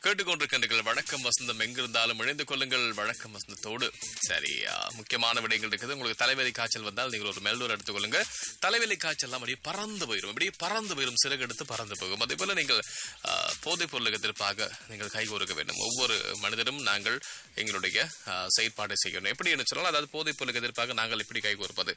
கேட்டுக்கொண்டிருக்கின்றீர்கள் வணக்கம் வசந்தம் எங்கிருந்தாலும் இணைந்து கொள்ளுங்கள் வணக்கம் வசந்தத்தோடு சரி ஆ, முக்கியமான விடயங்கள் இருக்குது உங்களுக்கு தலைவலி காய்ச்சல் வந்தால் நீங்கள் ஒரு மெல்டோர் எடுத்துக்கொள்ளுங்க தலைவலி காய்ச்சல் எல்லாம் அப்படியே பறந்து போயிடும் அப்படியே பறந்து போயிடும் சிறகெடுத்து பறந்து போகும் அதே போல நீங்கள் ஆ, போதைப் பொருளுக்கு எதிர்ப்பாக நீங்கள் கைகோர்க்க வேண்டும் ஒவ்வொரு மனிதரும் நாங்கள் எங்களுடைய ஆ, செயற்பாட்டை செய்யணும் எப்படி என்று சொன்னால் அதாவது போதைப் பொருளுக்கு எதிர்ப்பாக நாங்கள் எப்படி கைகோர்ப்பது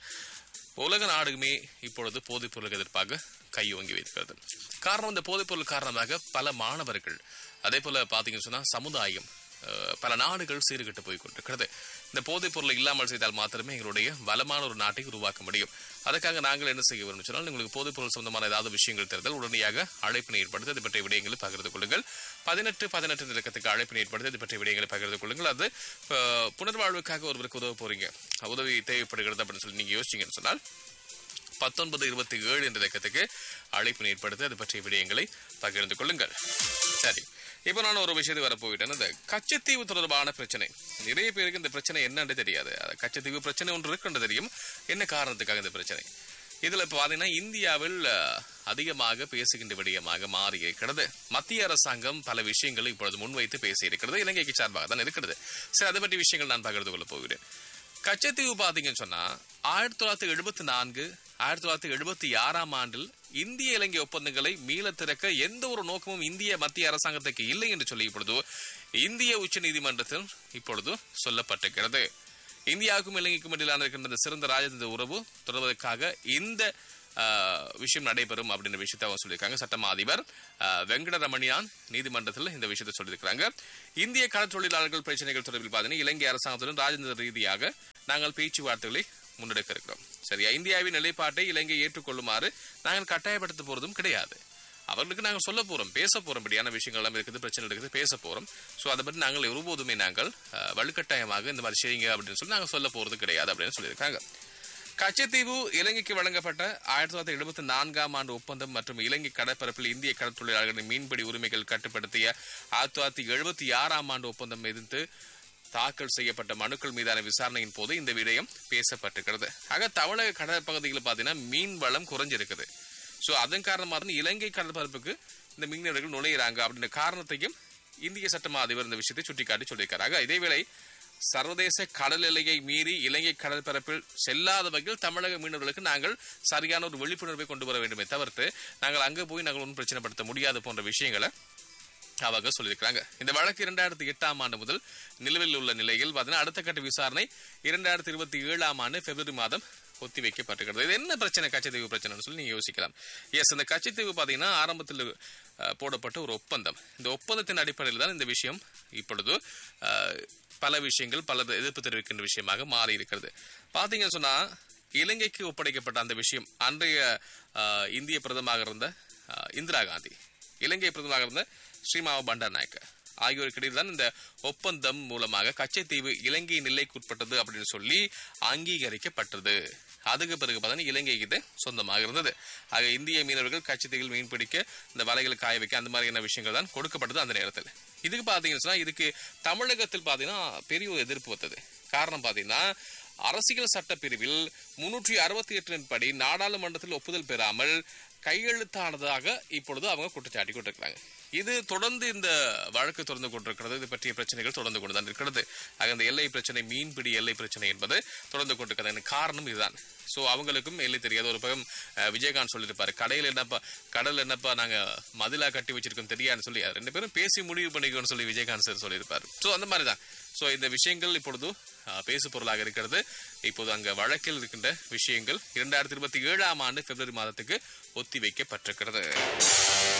உலக நாடுமே இப்பொழுது போதைப் பொருளுக்கு எதிர்ப்பாக கையோங்கி வைக்கிறது காரணம் இந்த போதைப் பொருள் காரணமாக பல மாணவர்கள் அதே போல பாத்தீங்கன்னு சொன்னா சமுதாயம் அஹ், பல நாடுகள் சீர்கெட்டு போய் கொண்டிருக்கிறது இந்த போதைப் பொருளை இல்லாமல் செய்தால் மாத்திரமே எங்களுடைய பலமான ஒரு நாட்டை உருவாக்க முடியும் அதுக்காக நாங்கள் என்ன செய்ய வேண்டும் சொன்னால் உங்களுக்கு போதைப் பொருள் சொந்தமான ஏதாவது விஷயங்கள் தெரிந்தால் உடனடியாக அழைப்பினை ஏற்படுத்தி அது பற்றிய விடயங்களை பகிர்ந்து கொள்ளுங்கள் பதினெட்டு பதினெட்டு நிலக்கத்துக்கு அழைப்பினை ஏற்படுத்தி அது பற்றிய விடயங்களை பகிர்ந்து கொள்ளுங்கள் அது அஹ், புனர்வாழ்வுக்காக ஒருவருக்கு உதவ போறீங்க உதவி தேவைப்படுகிறது அப்படின்னு சொல்லி நீங்க யோசிச்சீங்கன்னு சொன்னால் பத்தொன்பது இருபத்தி ஏழு என்ற இலக்கத்துக்கு அழைப்பு ஏற்படுத்தி அது பற்றிய விடயங்களை பகிர்ந்து கொள்ளுங்கள் சரி இப்போ நான் ஒரு விஷயத்துக்கு வரப்போயிட்டேன் இந்த கச்சத்தீவு தொடர்பான பிரச்சனை நிறைய பேருக்கு இந்த பிரச்சனை என்னன்னு தெரியாது அது கச்சத்தீவு பிரச்சனை ஒன்று இருக்குன்னு தெரியும் என்ன காரணத்துக்காக இந்த பிரச்சனை இதுல இப்ப பாத்தீங்கன்னா இந்தியாவில் அஹ், அதிகமாக பேசுகின்ற விடயமாக மாறி இருக்கிறது மத்திய அரசாங்கம் பல விஷயங்களை இப்பொழுது முன்வைத்து பேசி இருக்கிறது இலங்கைக்கு சார்பாக தான் இருக்கிறது சரி அதை பற்றி விஷயங்கள் நான் பகிர்ந்து கொள்ள போகிறேன் கச்சத்தீவு பாத்தீங்கன்னு சொன்னா ஆயிரத்தி தொள்ளாயிரத்தி எழுபத்தி நான்கு ஆயிரத்தி தொள்ளாயிரத்தி எழுபத்தி ஆறாம் ஆண்டில் இந்திய இலங்கை ஒப்பந்தங்களை மீள திறக்க எந்த ஒரு நோக்கமும் இந்திய மத்திய அரசாங்கத்துக்கு இல்லை என்று சொல்லி இப்பொழுது இந்திய உச்ச நீதிமன்றத்தில் இப்பொழுது சொல்லப்பட்டிருக்கிறது இந்தியாவுக்கும் இலங்கைக்கும் இடையிலான இருக்கின்ற இந்த சிறந்த ராஜதந்திர உறவு தொடர்வதற்காக இந்த ஆஹ், விஷயம் நடைபெறும் அப்படின்ற விஷயத்தை அவங்க சொல்லியிருக்காங்க சட்டமா அதிபர் ஆஹ், வெங்கடரமணியான் நீதிமன்றத்தில் இந்த விஷயத்தை சொல்லியிருக்கிறாங்க இந்திய கடற்தொழிலாளர்கள் பிரச்சனைகள் தொடர்பில் பார்த்தீங்கன்னா இலங்கை அரசாங்கத்துடன் ராஜதந்திர ரீதியாக நாங்கள் பேச்சுவார்த்தைகளை முன்னெடுக்க இருக்கிறோம் சரியா இந்தியாவின் நிலைப்பாட்டை இலங்கை ஏற்றுக்கொள்ளுமாறு நாங்கள் கட்டாயப்படுத்த போறதும் கிடையாது அவர்களுக்கு நாங்கள் சொல்ல போறோம் பேச போறோம் இப்படியான விஷயங்கள் எல்லாம் இருக்குது பிரச்சனை இருக்குது பேச போறோம் சோ அதை பற்றி நாங்கள் ஒருபோதுமே நாங்கள் அஹ், வலுக்கட்டாயமாக இந்த மாதிரி செய்யுங்க அப்படின்னு சொல்லி நாங்கள் சொல்ல போறது கிடையாது அப்படின்னு சொல்லியிருக்காங்க கச்சத்தீவு இலங்கைக்கு வழங்கப்பட்ட ஆயிரத்தி தொள்ளாயிரத்தி எழுபத்தி நான்காம் ஆண்டு ஒப்பந்தம் மற்றும் இலங்கை கடற்பரப்பில் இந்திய கடற்தொழிலாளர்களின் மீன்பிடி உரிமைகள் கட்டுப்படுத்திய ஆயிரத்தி தொள்ளாயிரத்தி எழுபத்தி ஆறாம் ஆண்டு ஒப்பந்தம் எதிர்த்து தாக்கல் செய்யப்பட்ட மனுக்கள் மீதான விசாரணையின் போது இந்த விடயம் பேசப்பட்டிருக்கிறது ஆக தமிழக கடல் பகுதிகளில் பார்த்தீங்கன்னா மீன் வளம் குறைஞ்சிருக்குது சோ அதன் காரணமாக தான் இலங்கை கடற்பரப்புக்கு இந்த மீனவர்கள் நுழையிறாங்க அப்படின்ற காரணத்தையும் இந்திய சட்டமா அதிபர் இந்த விஷயத்தை சுட்டிக்காட்டி சொல்லியிருக்காரு ஆக இதேவேளை சர்வதேச கடல் எல்லையை மீறி இலங்கை கடற்பரப்பில் செல்லாத வகையில் தமிழக மீனவர்களுக்கு நாங்கள் சரியான ஒரு விழிப்புணர்வை கொண்டு வர வேண்டுமே தவிர்த்து நாங்கள் அங்க போய் நாங்கள் ஒன்றும் பிரச்சனைப்படுத்த முடியாது போன்ற விஷயங்களை அவங்க சொல்லியிருக்கிறாங்க இந்த வழக்கு இரண்டாயிரத்தி எட்டாம் ஆண்டு முதல் நிலுவையில் உள்ள நிலையில் பார்த்தீங்கன்னா அடுத்த கட்ட விசாரணை இரண்டாயிரத்தி இருபத்தி ஏழாம் ஆண்டு பிப்ரவரி மாதம் ஒத்தி வைக்கப்பட்டிருக்கிறது இது என்ன பிரச்சனை கச்சத்தீவு பிரச்சனைன்னு சொல்லி நீங்க யோசிக்கலாம் எஸ் இந்த கச்சத்தீவு பாத்தீங்கன்னா ஆரம்பத்தில் அஹ், போடப்பட்ட ஒரு ஒப்பந்தம் இந்த ஒப்பந்தத்தின் அடிப்படையில் தான் இந்த விஷயம் இப்பொழுது அஹ், பல விஷயங்கள் பல எதிர்ப்பு தெரிவிக்கின்ற விஷயமாக மாறி இருக்கிறது பாத்தீங்கன்னு சொன்னா இலங்கைக்கு ஒப்படைக்கப்பட்ட அந்த விஷயம் அன்றைய அஹ், இந்திய பிரதமராக இருந்த அஹ், இந்திரா காந்தி இலங்கை பிரதமராக இருந்த ஸ்ரீமாவ பண்டாரநாயக்க ஆகியோருக்கு இடையில் தான் இந்த ஒப்பந்தம் மூலமாக கச்சத்தீவு இலங்கை நிலைக்குட்பட்டது அப்படின்னு சொல்லி அங்கீகரிக்கப்பட்டது அதுக்கு பிறகு பார்த்தீங்கன்னா இலங்கைக்கு இது சொந்தமாக இருந்தது ஆக இந்திய மீனவர்கள் கச்சத்தீவில் மீன் பிடிக்க இந்த வலைகளை காய வைக்க அந்த மாதிரியான விஷயங்கள் தான் கொடுக்கப்பட்டது அந்த நேரத்தில் இதுக்கு பார்த்தீங்கன்னு சொன்னா இதுக்கு தமிழகத்தில் பார்த்தீங்கன்னா பெரிய ஒரு எதிர்ப்பு வந்தது காரணம் பார்த்தீங்கன்னா அரசியல் சட்ட பிரிவில் முன்னூற்றி அறுபத்தி எட்டின் படி நாடாளுமன்றத்தில் ஒப்புதல் பெறாமல் கையெழுத்தானதாக இப்பொழுது அவங்க குற்றச்சாட்டி கொண்டிருக்கிறாங்க இது தொடர்ந்து இந்த வழக்கு தொடர்ந்து கொண்டிருக்கிறது இது பற்றிய பிரச்சனைகள் தொடர்ந்து கொண்டுதான் இருக்கிறது ஆக இந்த எல்லை பிரச்சனை மீன்பிடி எல்லை பிரச்சனை என்பது தொடர்ந்து கொண்டிருக்கிறது எனக்கு காரணம் இதுதான் சோ அவங்களுக்கும் எல்லை தெரியாது ஒரு பக்கம் அஹ், விஜயகாந்த் சொல்லியிருப்பாரு கடையில் என்னப்பா கடல் என்னப்பா நாங்க மதிலா கட்டி வச்சிருக்கோம் தெரியாதுன்னு சொல்லி அது ரெண்டு பேரும் பேசி முடிவு பண்ணிக்கோன்னு சொல்லி விஜயகாந்த் சார் சொல்லியிருப்பாரு சோ அந்த மாதிரி தான் சோ இந்த விஷயங்கள் இப்பொழுது அஹ், பேசு பொருளாக இருக்கிறது இப்போது அங்க வழக்கில் இருக்கின்ற விஷயங்கள் இரண்டாயிரத்தி இருபத்தி ஏழாம் ஆண்டு பிப்ரவரி மாதத்துக்கு ஒத்தி வைக்கப்பட்டிருக்கிறது